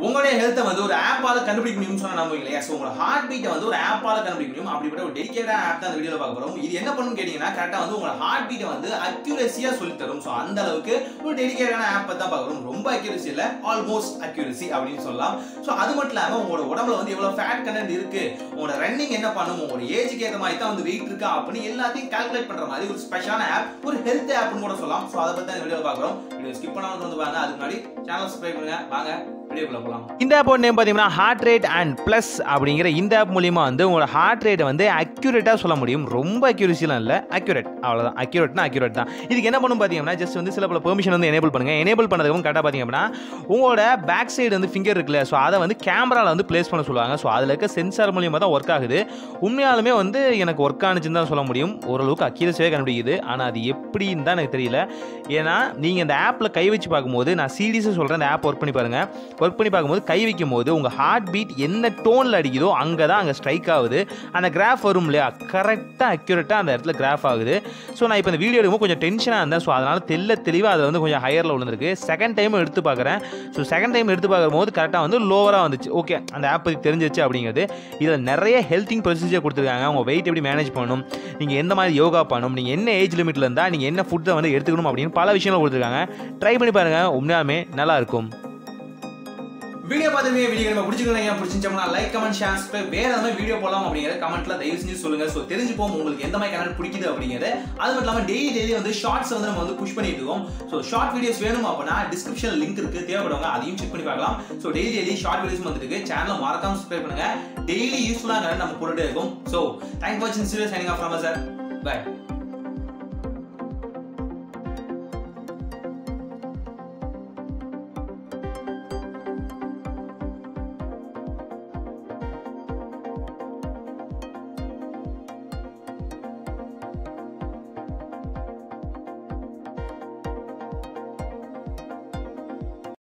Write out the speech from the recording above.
உங்களுடைய ஹெல்த்தை வந்து ஒரு ஆப்பால கண்டுபிடிக்க முடியும்னு சொன்னா நம்புவீங்க இல்லையா ஸோ உங்களோட ஹார்ட் பீட்டை வந்து ஒரு ஆப்பால கண்டுபிடிக்க முடியும் அப்படிப்பட்ட ஒரு டெடிகேட்டான ஆப் தான் அந்த வீடியோல பார்க்க போறோம் இது என்ன பண்ணும் கேட்டீங்கன்னா கரெக்டா வந்து உங்களோட ஹார்ட் பீட்டை வந்து அக்யூரஸியா சொல்லி தரும் ஸோ அந்த அளவுக்கு ஒரு டெடிகேட்டான ஆப் தான் பார்க்குறோம் ரொம்ப அக்யூரசி இல்ல ஆல்மோஸ்ட் அக்யூரசி அப்படின்னு சொல்லலாம் ஸோ அது மட்டும் இல்லாம உங்களோட உடம்புல வந்து எவ்வளவு ஃபேட் கண்டென்ட் இருக்கு உங்களோட ரன்னிங் என்ன பண்ணும் உங்களோட ஏஜுக்கு ஏற்ற மாதிரி தான் வந்து வெயிட் இருக்கா அப்படின்னு எல்லாத்தையும் கால்குலேட் பண்ற மாதிரி ஒரு ஸ்பெஷலான ஆப் ஒரு ஹெல்த் ஆப்னு கூட சொல்லலாம் ஸோ அதை பத்தி அந்த வீடியோ பார்க்குறோம் வீடியோ ஸ்கிப் பண்ணாம வந்து பாருங்க அதுக்கு முன்னாடி சேனல் சப்ஸ்கிரைப் பண்ணுங்க வாங்க வீடியோக்குள்ள போகலாம் இந்த ஆப்போட நேம் பார்த்தீங்கன்னா ஹார்ட் ரேட் அண்ட் ப்ளஸ் அப்படிங்கிற இந்த ஆப் மூலியமா வந்து உங்களோட ஹார்ட் ரேட்டை வந்து அக்யூரேட்டாக சொல்ல முடியும் ரொம்ப அக்யூரசிலாம் இல்லை அக்யூரேட் அவ்வளோதான் அக்யூரேட்னா அக்யூரேட் தான் இதுக்கு என்ன பண்ணும் பார்த்தீங்கன்னா ஜஸ்ட் வந்து சில பல பெர்மிஷன் வந்து எனேபிள் பண்ணுங்க எனேபிள் பண்ணதுக்கு கரெக்டாக பார்த்தீங்க அப்படின்னா உங்களோட பேக் சைடு வந்து ஃபிங்கர் இருக்குல்ல ஸோ அதை வந்து கேமராவில் வந்து ப்ளேஸ் பண்ண சொல்லுவாங்க ஸோ அதில் இருக்க சென்சார் மூலியமாக தான் ஒர்க் ஆகுது உண்மையாலுமே வந்து எனக்கு ஒர்க் ஆனிச்சுன்னு தான் சொல்ல முடியும் ஓரளவுக்கு அக்யூரஸியாக கண்டுபிடிக்குது ஆனால் அது எப்படின்னு தான் எனக்கு தெரியல ஏன்னா நீங்கள் இந்த ஆப்பில் கை வச்சு பார்க்கும்போது நான் சீரியஸாக சொல்கிறேன் இந்த ஆப் ஒர்க் பண்ணி பாருங்கள் ஒர்க் பண்ணி பார்க்கும்போது கை வைக்கும் போது உங்கள் ஹார்ட் பீட் என்ன டோனில் அடிக்குதோ அங்கே தான் அங்கே ஸ்ட்ரைக் ஆகுது அந்த கிராஃப் வரும் இல்லையா கரெக்டாக அக்யூரேட்டாக அந்த இடத்துல கிராஃப் ஆகுது ஸோ நான் இப்போ இந்த வீடியோ எடுக்கும்போது கொஞ்சம் டென்ஷனாக இருந்தேன் ஸோ அதனால் தெல்ல தெளிவாக அது வந்து கொஞ்சம் ஹையரில் விழுந்திருக்கு செகண்ட் டைம் எடுத்து பார்க்குறேன் ஸோ செகண்ட் டைம் எடுத்து பார்க்கும்போது கரெக்டாக வந்து லோவராக வந்துச்சு ஓகே அந்த ஆப் பற்றி தெரிஞ்சிச்சு அப்படிங்கிறது இதில் நிறைய ஹெல்த்திங் ப்ரொசீஜர் கொடுத்துருக்காங்க உங்கள் வெயிட் எப்படி மேனேஜ் பண்ணணும் நீங்கள் எந்த மாதிரி யோகா பண்ணணும் நீங்கள் என்ன ஏஜ் லிமிட்டில் இருந்தால் நீங்கள் என்ன ஃபுட்டை வந்து எடுத்துக்கணும் அப்படின்னு பல விஷயங்கள் கொடுத்துருக்காங்க ட்ரை பண்ணி பாருங்கள் உண்மையாலுமே நல்லா இருக்கும் வீடியோ பார்த்துருக்கீங்க வீடியோ நம்ம பிடிச்சிருக்கீங்க பிடிச்சிருச்சோம்னா லைக் கமெண்ட் ஷேர் சப்ஸ்கிரைப் வேற எதாவது வீடியோ போடலாம் அப்படிங்கிற கமெண்ட்ல தயவு செஞ்சு சொல்லுங்க ஸோ தெரிஞ்சுப்போம் உங்களுக்கு எந்த மாதிரி கனெக்ட் பிடிக்குது அப்படிங்கிறது அது மட்டும் இல்லாமல் டெய்லி டெய்லி வந்து ஷார்ட்ஸ் வந்து நம்ம வந்து புஷ் பண்ணிட்டு இருக்கோம் ஸோ ஷார்ட் வீடியோஸ் வேணும் அப்படின்னா டிஸ்கிரிப்ஷன் லிங்க் இருக்கு தேவைப்படுவாங்க அதையும் செக் பண்ணி பார்க்கலாம் so daily daily short videos வந்துட்டு இருக்கு சேனலை மறக்காம சப்ஸ்கிரைப் பண்ணுங்க டெய்லி யூஸ்ஃபுல்லாக நம்ம போட்டுட்டே இருக்கும் ஸோ தேங்க் ஃபார் வாட்சிங் serious signing off sir by